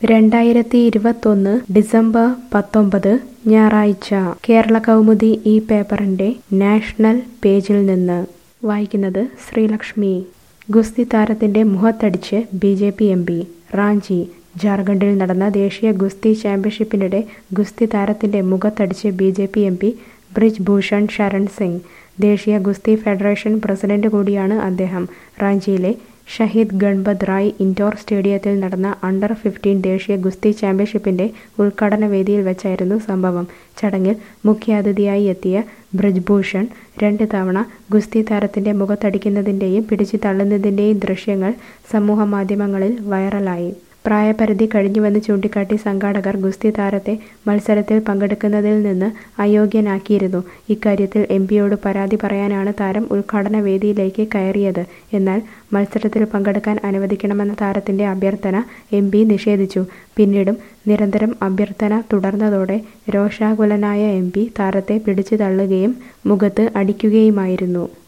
രണ്ടായിരത്തി ഇരുപത്തൊന്ന് ഡിസംബർ പത്തൊമ്പത് ഞായറാഴ്ച കേരള കൗമുദി ഈ പേപ്പറിന്റെ നാഷണൽ പേജിൽ നിന്ന് വായിക്കുന്നത് ശ്രീലക്ഷ്മി ഗുസ്തി താരത്തിന്റെ മുഖത്തടിച്ച് B J P M P Ranchi ജാർഖണ്ഡിൽ നടന്ന ദേശീയ ഗുസ്തി ചാമ്പ്യൻഷിപ്പിനിടെ ഗുസ്തി താരത്തിന്റെ മുഖത്തടിച്ച് B J P M P Brij Bhushan Sharan Singh ദേശീയ ഗുസ്തി ഫെഡറേഷൻ പ്രസിഡന്റ് കൂടിയാണ് അദ്ദേഹം റാഞ്ചിയിലെ ഷഹീദ് ഗൺപത് റായ് ഇൻഡോർ സ്റ്റേഡിയത്തിൽ നടന്ന അണ്ടർ ഫിഫ്റ്റീൻ ദേശീയ ഗുസ്തി ചാമ്പ്യൻഷിപ്പിന്റെ ഉദ്ഘാടന വേദിയിൽ വെച്ചായിരുന്നു സംഭവം ചടങ്ങിൽ മുഖ്യാതിഥിയായി എത്തിയ ബ്രിജ്ഭൂഷൺ രണ്ട് തവണ ഗുസ്തി താരത്തിന്റെ മുഖത്തടിക്കുന്നതിന്റെയും പിടിച്ചു തള്ളുന്നതിന്റെയും ദൃശ്യങ്ങൾ സമൂഹമാധ്യമങ്ങളിൽ വൈറലായി പ്രായപരിധി കഴിഞ്ഞുവെന്ന് ചൂണ്ടിക്കാട്ടി സംഘാടകർ ഗുസ്തി താരത്തെ മത്സരത്തിൽ പങ്കെടുക്കുന്നതിൽ നിന്ന് അയോഗ്യനാക്കിയിരുന്നു ഇക്കാര്യത്തിൽ എം പിയോട് പരാതി പറയാനാണ് താരം ഉദ്ഘാടന വേദിയിലേക്ക് കയറിയത് എന്നാൽ മത്സരത്തിൽ പങ്കെടുക്കാൻ അനുവദിക്കണമെന്ന താരത്തിന്റെ അഭ്യർത്ഥന എം പി നിഷേധിച്ചു പിന്നീടും നിരന്തരം അഭ്യർത്ഥന തുടർന്നതോടെ രോഷാകുലനായ എം പി താരത്തെ പിടിച്ചു തള്ളുകയും മുഖത്ത് അടിക്കുകയുമായിരുന്നു